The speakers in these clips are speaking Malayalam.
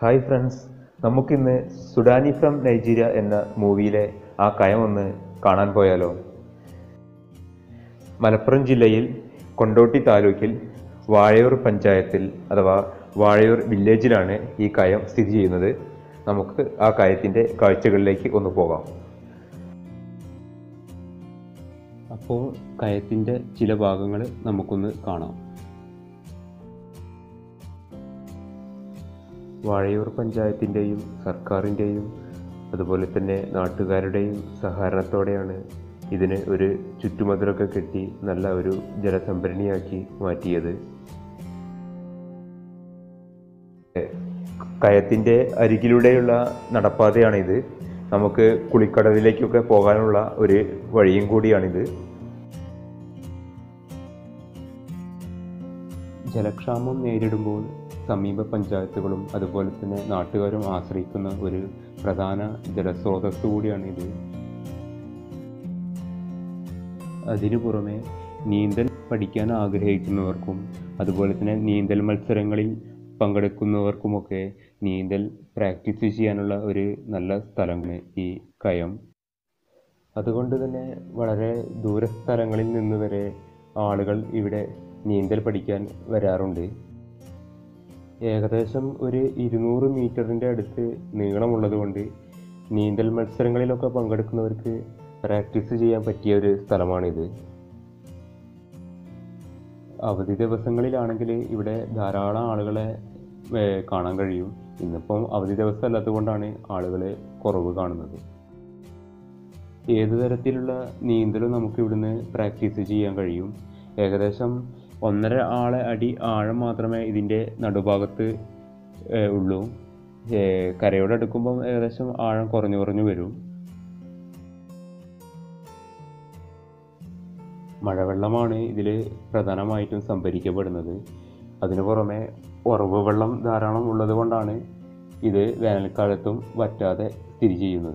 ഹായ് ഫ്രണ്ട്സ് നമുക്കിന്ന് സുഡാനി ഫ്രം നൈജീരിയ എന്ന മൂവിയിലെ ആ കയം ഒന്ന് കാണാൻ പോയാലോ മലപ്പുറം ജില്ലയിൽ കൊണ്ടോട്ടി താലൂക്കിൽ വാഴയൂർ പഞ്ചായത്തിൽ അഥവാ വാഴയൂർ വില്ലേജിലാണ് ഈ കയം സ്ഥിതി ചെയ്യുന്നത് നമുക്ക് ആ കയത്തിൻ്റെ കാഴ്ചകളിലേക്ക് ഒന്ന് പോകാം അപ്പോൾ കയത്തിൻ്റെ ചില ഭാഗങ്ങൾ നമുക്കൊന്ന് കാണാം വാഴയൂർ പഞ്ചായത്തിൻ്റെയും സർക്കാരിൻ്റെയും അതുപോലെ തന്നെ നാട്ടുകാരുടെയും സഹകരണത്തോടെയാണ് ഇതിന് ഒരു ചുറ്റുമതിലൊക്കെ കെട്ടി നല്ല ഒരു ജലസംഭരണിയാക്കി മാറ്റിയത് കയത്തിൻ്റെ അരികിലൂടെയുള്ള നടപ്പാതയാണിത് നമുക്ക് കുളിക്കടവിലേക്കൊക്കെ പോകാനുള്ള ഒരു വഴിയും കൂടിയാണിത് ജലക്ഷാമം നേരിടുമ്പോൾ സമീപ പഞ്ചായത്തുകളും അതുപോലെ തന്നെ നാട്ടുകാരും ആശ്രയിക്കുന്ന ഒരു പ്രധാന ജലസ്രോതസ് കൂടിയാണ് ഇത് അതിനു പുറമെ നീന്തൽ പഠിക്കാൻ ആഗ്രഹിക്കുന്നവർക്കും അതുപോലെ തന്നെ നീന്തൽ മത്സരങ്ങളിൽ പങ്കെടുക്കുന്നവർക്കുമൊക്കെ നീന്തൽ പ്രാക്ടീസ് ചെയ്യാനുള്ള ഒരു നല്ല സ്ഥലമാണ് ഈ കയം അതുകൊണ്ട് തന്നെ വളരെ ദൂര സ്ഥലങ്ങളിൽ നിന്ന് വരെ ആളുകൾ ഇവിടെ നീന്തൽ പഠിക്കാൻ വരാറുണ്ട് ഏകദേശം ഒരു ഇരുന്നൂറ് മീറ്ററിൻ്റെ അടുത്ത് നീളമുള്ളത് കൊണ്ട് നീന്തൽ മത്സരങ്ങളിലൊക്കെ പങ്കെടുക്കുന്നവർക്ക് പ്രാക്ടീസ് ചെയ്യാൻ പറ്റിയ ഒരു സ്ഥലമാണിത് അവധി ദിവസങ്ങളിലാണെങ്കിൽ ഇവിടെ ധാരാളം ആളുകളെ ഏർ, കാണാൻ കഴിയും ഇന്നിപ്പം അവധി ദിവസം അല്ലാത്തതുകൊണ്ടാണ് ആളുകളെ കുറവ് കാണുന്നത് ഏത് തരത്തിലുള്ള നീന്തലും നമുക്ക് ഇവിടുന്ന് പ്രാക്ടീസ് ചെയ്യാൻ കഴിയും ഏകദേശം ഒന്നര ആളെ അടി ആഴം മാത്രമേ ഇതിൻ്റെ നടുഭാഗത്ത് ഏർ, ഉള്ളൂ ഏർ, കരയോട് അടുക്കുമ്പം ഏകദേശം ആഴം കുറഞ്ഞു കുറഞ്ഞു വരും മഴവെള്ളമാണ് ഇതിൽ പ്രധാനമായിട്ടും സംഭരിക്കപ്പെടുന്നത് അതിനു പുറമെ ഉറവ് വെള്ളം ധാരാളം ഉള്ളത് കൊണ്ടാണ് ഇത് വേനൽക്കാലത്തും വറ്റാതെ സ്ഥിതി ചെയ്യുന്നത്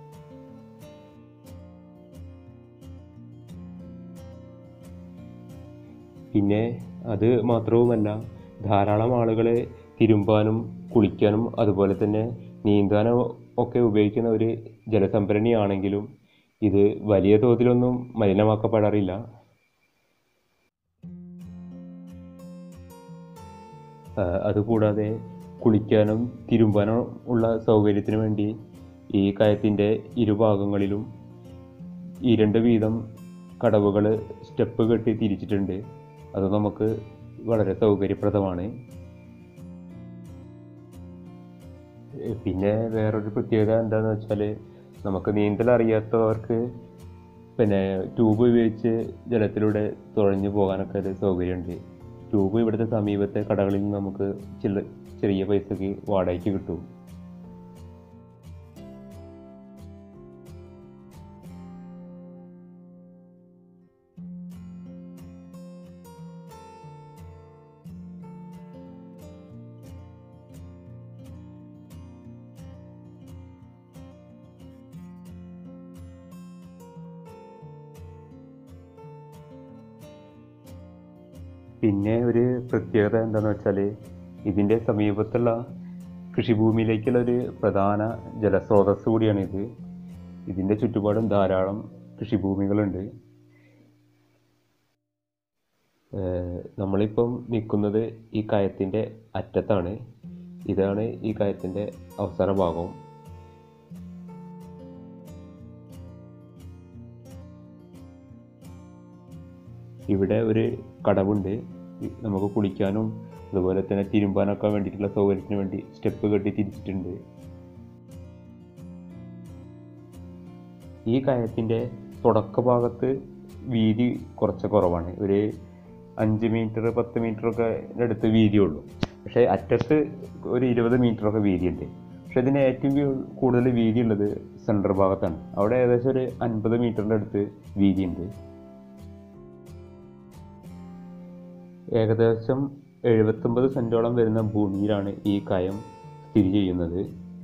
പിന്നെ അത് മാത്രവുമല്ല ധാരാളം ആളുകൾ തിരുമ്പാനും കുളിക്കാനും അതുപോലെ തന്നെ നീന്താനും ഒക്കെ ഉപയോഗിക്കുന്ന ഒരു ജലസംഭരണിയാണെങ്കിലും ഇത് വലിയ തോതിലൊന്നും മലിനമാക്കപ്പെടാറില്ല ആ, അതുകൂടാതെ കുളിക്കാനും തിരുമ്പാനും ഉള്ള സൗകര്യത്തിന് വേണ്ടി ഈ കയത്തിൻ്റെ ഇരുഭാഗങ്ങളിലും ഈ രണ്ട് വീതം കടവുകൾ സ്റ്റെപ്പ് കെട്ടി തിരിച്ചിട്ടുണ്ട് അത് നമുക്ക് വളരെ സൗകര്യപ്രദമാണ് ഏ, പിന്നെ വേറൊരു പ്രത്യേകത എന്താണെന്ന് വെച്ചാൽ നമുക്ക് നീന്തൽ അറിയാത്തവർക്ക് പിന്നെ ട്യൂബ് ഉപയോഗിച്ച് ജലത്തിലൂടെ തുഴഞ്ഞു പോകാനൊക്കെ ഒരു സൗകര്യമുണ്ട് ട്യൂബ് ഇവിടുത്തെ സമീപത്തെ കടകളിൽ നിന്ന് നമുക്ക് ചില ചെറിയ പൈസക്ക് വാടകയ്ക്ക് കിട്ടും പിന്നെ ഒരു പ്രത്യേകത എന്താണെന്ന് വെച്ചാൽ ഇതിൻ്റെ സമീപത്തുള്ള കൃഷിഭൂമിയിലേക്കുള്ള ഒരു പ്രധാന ജലസ്രോതസ് കൂടിയാണ് ഇത് ഇതിൻ്റെ ചുറ്റുപാടും ധാരാളം കൃഷിഭൂമികളുണ്ട് ഏഹ് നമ്മളിപ്പം നിൽക്കുന്നത് ഈ കയത്തിൻ്റെ അറ്റത്താണ് ഇതാണ് ഈ കയത്തിൻ്റെ അവസാന ഭാഗം ഇവിടെ ഒരു കടവുണ്ട് ഇ- നമുക്ക് കുളിക്കാനും അതുപോലെ തന്നെ തിരുമ്പാനൊക്കെ വേണ്ടിയിട്ടുള്ള സൗകര്യത്തിന് വേണ്ടി സ്റ്റെപ്പ് കെട്ടി തിരിച്ചിട്ടുണ്ട് ഈ കയത്തിൻ്റെ തുടക്ക ഭാഗത്ത് വീതി കുറച്ച് കുറവാണ് ഒരു അഞ്ച് മീറ്റർ പത്ത് മീറ്ററൊക്കെ അടുത്ത് വീതിയുള്ളൂ പക്ഷേ അറ്റത്ത് ഒരു ഇരുപത് മീറ്ററൊക്കെ വീതിയുണ്ട് പക്ഷേ ഇതിന് ഏറ്റവും വി- കൂടുതൽ വീതിയുള്ളത് സെൻറ്റർ ഭാഗത്താണ് അവിടെ ഏകദേശം ഒരു അൻപത് മീറ്ററിൻ്റെ അടുത്ത് വീതിയുണ്ട് ഏകദേശം എഴുപത്തൊമ്പത് സെൻറ്റോളം വരുന്ന ഭൂമിയിലാണ് ഈ കയം സ്ഥിതി ചെയ്യുന്നത്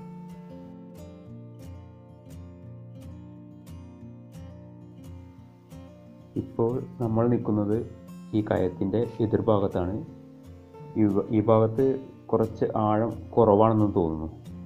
ഇപ്പോൾ നമ്മൾ നിൽക്കുന്നത് ഈ കയത്തിൻ്റെ എതിർഭാഗത്താണ് ഈ വ- ഈ ഭാഗത്ത് കുറച്ച് ആഴം കുറവാണെന്ന് തോന്നുന്നു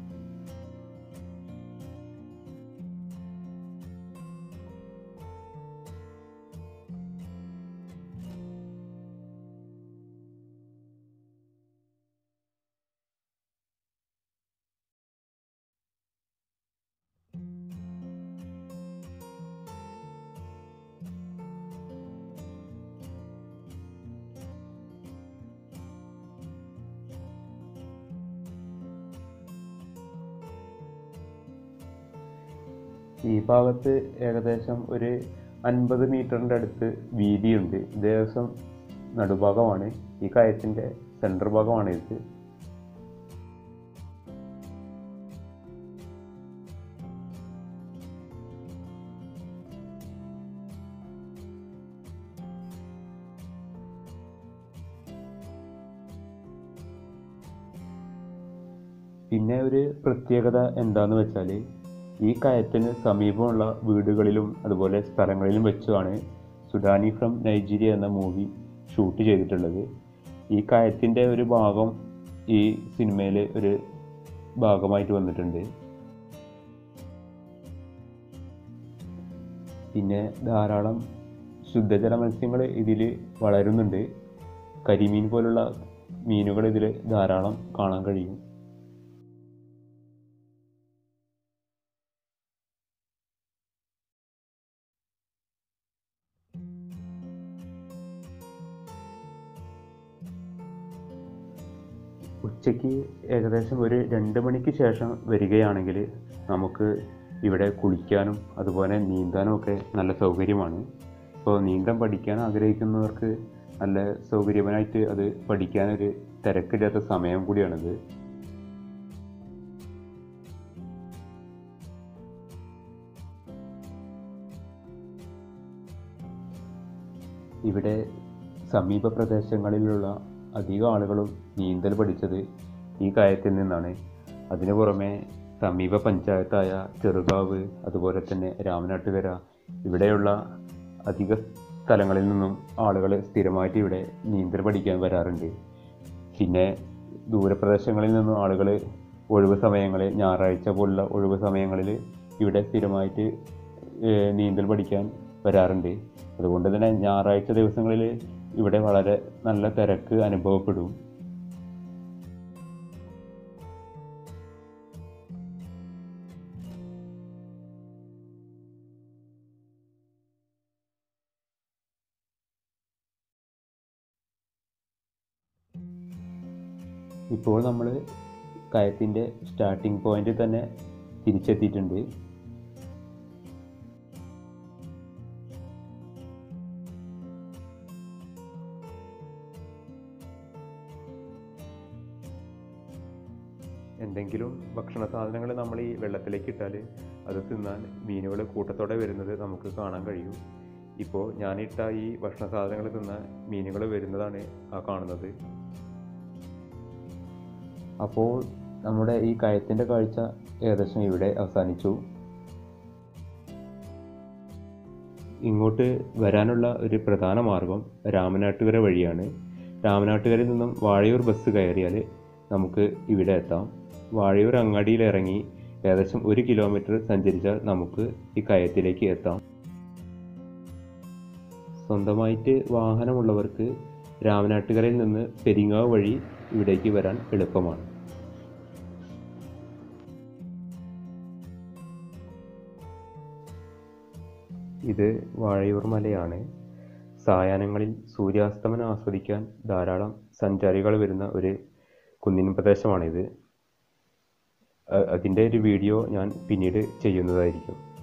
ഈ ഭാഗത്ത് ഏകദേശം ഒരു അൻപത് മീറ്ററിൻ്റെ അടുത്ത് വീതിയുണ്ട് ഇത് ഏകദേശം നടുഭാഗമാണ് ഈ കയത്തിൻ്റെ സെൻറ്റർ ഭാഗമാണ് ഇത് പിന്നെ ഒരു പ്രത്യേകത എന്താന്ന് വെച്ചാൽ ഈ കയത്തിന് സമീപമുള്ള വീടുകളിലും അതുപോലെ സ്ഥലങ്ങളിലും വെച്ചുമാണ് സുഡാനി ഫ്രം നൈജീരിയ എന്ന മൂവി ഷൂട്ട് ചെയ്തിട്ടുള്ളത് ഈ കയത്തിൻ്റെ ഒരു ഭാഗം ഈ സിനിമയിൽ ഒരു ഭാഗമായിട്ട് വന്നിട്ടുണ്ട് പിന്നെ ധാരാളം ശുദ്ധജല മത്സ്യങ്ങൾ ഇതിൽ വളരുന്നുണ്ട് കരിമീൻ പോലുള്ള മീനുകൾ ഇതിൽ ധാരാളം കാണാൻ കഴിയും ഉച്ചയ്ക്ക് ഏകദേശം ഒരു രണ്ട് മണിക്ക് ശേഷം വരികയാണെങ്കിൽ നമുക്ക് ഇവിടെ കുളിക്കാനും അതുപോലെ നീന്താനും ഒക്കെ നല്ല സൗകര്യമാണ് ഇപ്പോൾ നീന്തം പഠിക്കാൻ ആഗ്രഹിക്കുന്നവർക്ക് നല്ല സൗകര്യമായിട്ട് അത് പഠിക്കാനൊരു തിരക്കില്ലാത്ത സമയം കൂടിയാണിത് ഇവിടെ സമീപ പ്രദേശങ്ങളിലുള്ള അധികം ആളുകളും നീന്തൽ പഠിച്ചത് ഈ കയത്തിൽ നിന്നാണ് അതിനു പുറമെ സമീപ പഞ്ചായത്തായ ചെറുകാവ് അതുപോലെ തന്നെ രാമനാട്ടുകര ഇവിടെയുള്ള അധിക സ്ഥലങ്ങളിൽ നിന്നും ആളുകൾ സ്ഥിരമായിട്ട് ഇവിടെ നീന്തൽ പഠിക്കാൻ വരാറുണ്ട് പിന്നെ ദൂരപ്രദേശങ്ങളിൽ നിന്നും ആളുകൾ ഒഴിവ് സമയങ്ങളിൽ ഞായറാഴ്ച പോലുള്ള ഒഴിവ് സമയങ്ങളിൽ ഇവിടെ സ്ഥിരമായിട്ട് ഏഹ്, നീന്തൽ പഠിക്കാൻ വരാറുണ്ട് അതുകൊണ്ട് തന്നെ ഞായറാഴ്ച ദിവസങ്ങളിൽ ഇവിടെ വളരെ നല്ല തിരക്ക് അനുഭവപ്പെടും ഇപ്പോൾ നമ്മൾ കയത്തിൻ്റെ സ്റ്റാർട്ടിംഗ് പോയിന്റിൽ തന്നെ തിരിച്ചെത്തിയിട്ടുണ്ട് എന്തെങ്കിലും ഭക്ഷണ സാധനങ്ങൾ നമ്മൾ ഈ വെള്ളത്തിലേക്ക് ഇട്ടാൽ അത് തിന്നാൻ മീനുകൾ കൂട്ടത്തോടെ വരുന്നത് നമുക്ക് കാണാൻ കഴിയും ഇപ്പോൾ ഞാനിട്ട ഈ ഭക്ഷണ സാധനങ്ങൾ തിന്നാൻ മീനുകൾ വരുന്നതാണ് ആ കാണുന്നത് അപ്പോൾ നമ്മുടെ ഈ കയത്തിൻ്റെ കാഴ്ച ഏകദേശം ഇവിടെ അവസാനിച്ചു ഇങ്ങോട്ട് വരാനുള്ള ഒരു പ്രധാന മാർഗം രാമനാട്ടുകര വഴിയാണ് രാമനാട്ടുകരയിൽ നിന്നും വാഴയൂർ ബസ് കയറിയാൽ നമുക്ക് ഇവിടെ എത്താം വാഴയൂർ അങ്ങാടിയിൽ ഇറങ്ങി ഏകദേശം ഒരു കിലോമീറ്റർ സഞ്ചരിച്ചാൽ നമുക്ക് ഈ കയത്തിലേക്ക് എത്താം സ്വന്തമായിട്ട് വാഹനമുള്ളവർക്ക് രാമനാട്ടുകരയിൽ നിന്ന് പെരിങ്ങാവ് വഴി ഇവിടേക്ക് വരാൻ എളുപ്പമാണ് ഇത് വാഴയൂർ മലയാണ് സായാഹ്നങ്ങളിൽ സൂര്യാസ്തമനം ആസ്വദിക്കാൻ ധാരാളം സഞ്ചാരികൾ വരുന്ന ഒരു കുന്നിൻ പ്രദേശമാണിത് അ- അതിൻ്റെ ഒരു വീഡിയോ ഞാൻ പിന്നീട് ചെയ്യുന്നതായിരിക്കും